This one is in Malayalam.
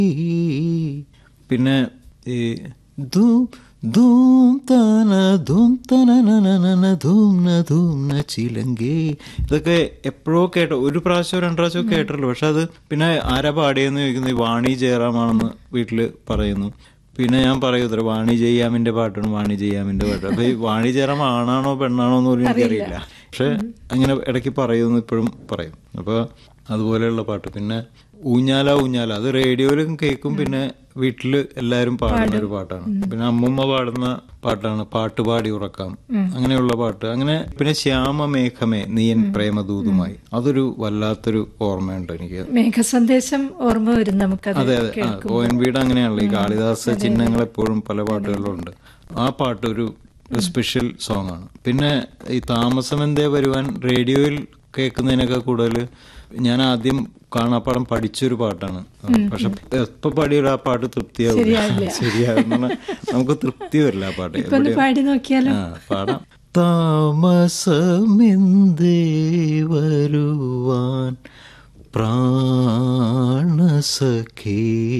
പിന്നെ ഈ ധൂം ധൂം തന ധൂം തന ധൂം ന ധൂം ന ചിലങ്കേ ഇതൊക്കെ എപ്പോഴോ കേട്ടോ ഒരു പ്രാവശ്യമോ രണ്ട് പ്രാവശ്യമോ കേട്ടിട്ടുള്ളൂ പക്ഷെ അത് പിന്നെ ആരാ പാടിയെന്ന് ചോദിക്കുന്നത് ഈ വാണി ജയറാമാണെന്ന് വീട്ടില് പറയുന്നു പിന്നെ ഞാൻ പറയൂത്ര വാണി ജയ്യാമിന്റെ പാട്ടാണ് വാണി ജയ്യാമിന്റെ പാട്ട് അപ്പൊ ഈ വാണി ജയറാം ആണാണോ പെണ്ണാണോ എന്ന് പോലും എനിക്കറിയില്ല പക്ഷെ അങ്ങനെ ഇടയ്ക്ക് പറയുമെന്ന് ഇപ്പോഴും പറയും അപ്പൊ അതുപോലെയുള്ള പാട്ട് പിന്നെ ഊഞ്ഞാല ഊഞ്ഞാല അത് റേഡിയോയിലും കേൾക്കും പിന്നെ വീട്ടില് എല്ലാരും പാടുന്ന ഒരു പാട്ടാണ് പിന്നെ അമ്മുമ്മ പാടുന്ന പാട്ടാണ് പാട്ട് പാടി ഉറക്കാം അങ്ങനെയുള്ള പാട്ട് അങ്ങനെ പിന്നെ ശ്യാമ മേഘമേ നീയൻ പ്രേമദൂതുമായി അതൊരു വല്ലാത്തൊരു ഓർമ്മയുണ്ട് എനിക്ക് മേഘസന്ദേശം ഓർമ്മ വരും നമുക്കത് അതെ അതെ ഒ എൻ വിയുടെ അങ്ങനെയാണല്ലോ ഈ കാളിദാസ ചിഹ്നങ്ങൾ എപ്പോഴും പല പാട്ടുകളിലും ഉണ്ട് ആ പാട്ട് ഒരു സ്പെഷ്യൽ സോങ് ആണ് പിന്നെ ഈ താമസം എന്തേ വരുവാൻ റേഡിയോയിൽ കേൾക്കുന്നതിനൊക്കെ കൂടുതൽ ഞാൻ ആദ്യം കാണാപ്പാടം പഠിച്ചൊരു പാട്ടാണ് പക്ഷെ എപ്പോ പാടിയൊരു ആ പാട്ട് തൃപ്തിയാവും ശരിയാകും നമുക്ക് തൃപ്തി വരില്ല ആ പാട്ട് ഇപ്പൊ ഒന്ന് പാടി നോക്കിയാലോ ആ പാടാം താമസമെന്തേ വരുവാൻ പ്രാണസഖേ